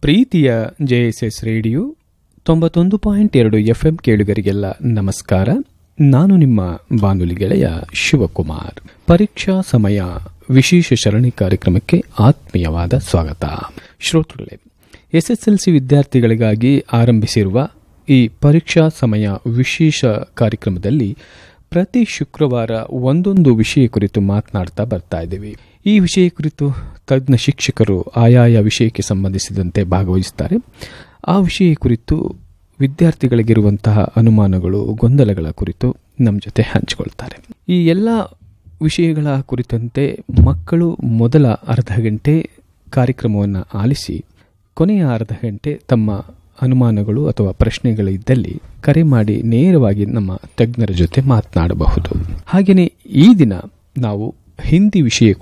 ಪ್ರೀತಿಯ ಜೆಎಸ್ಎಸ್ ರೇಡಿಯೋ ತೊಂಬತ್ತೊಂದು ಪಾಯಿಂಟ್ ಎರಡು ಎಫ್ಎಂ ಕೇಳುಗರಿಗೆಲ್ಲ ನಮಸ್ಕಾರ ನಾನು ನಿಮ್ಮ ಬಾನುಲಿ ಗೆಳೆಯ ಶಿವಕುಮಾರ್ ಪರೀಕ್ಷಾ ಸಮಯ ವಿಶೇಷ ಸರಣಿ ಕಾರ್ಯಕ್ರಮಕ್ಕೆ ಆತ್ಮೀಯವಾದ ಸ್ವಾಗತ ಶ್ರೋತೃಗಳೇ ಎಸ್ಎಸ್ಎಲ್ಸಿ ವಿದ್ಯಾರ್ಥಿಗಳಿಗಾಗಿ ಆರಂಭಿಸಿರುವ ಈ ಪರೀಕ್ಷಾ ಸಮಯ ವಿಶೇಷ ಕಾರ್ಯಕ್ರಮದಲ್ಲಿ ಪ್ರತಿ ಶುಕ್ರವಾರ ಒಂದೊಂದು ವಿಷಯ ಕುರಿತು ಮಾತನಾಡ್ತಾ ಬರ್ತಾ ಇದ್ದೀವಿ ಈ ವಿಷಯ ಕುರಿತು ತಜ್ಞ ಶಿಕ್ಷಕರು ಆಯಾಯ ವಿಷಯಕ್ಕೆ ಸಂಬಂಧಿಸಿದಂತೆ ಭಾಗವಹಿಸುತ್ತಾರೆ ಆ ವಿಷಯ ಕುರಿತು ವಿದ್ಯಾರ್ಥಿಗಳಿಗಿರುವಂತಹ ಅನುಮಾನಗಳು ಗೊಂದಲಗಳ ಕುರಿತು ನಮ್ಮ ಜೊತೆ ಹಂಚಿಕೊಳ್ತಾರೆ ಈ ಎಲ್ಲ ವಿಷಯಗಳ ಕುರಿತಂತೆ ಮಕ್ಕಳು ಮೊದಲ ಅರ್ಧ ಗಂಟೆ ಕಾರ್ಯಕ್ರಮವನ್ನು ಆಲಿಸಿ ಕೊನೆಯ ಅರ್ಧ ಗಂಟೆ ತಮ್ಮ ಅನುಮಾನಗಳು ಅಥವಾ ಪ್ರಶ್ನೆಗಳು ಇದ್ದಲ್ಲಿ ಕರೆ ಮಾಡಿ ನೇರವಾಗಿ ನಮ್ಮ ತಜ್ಞರ ಜೊತೆ ಮಾತನಾಡಬಹುದು ಹಾಗೆಯೇ ಈ ದಿನ ನಾವು ಹಿಂದಿ ವಿಷಯ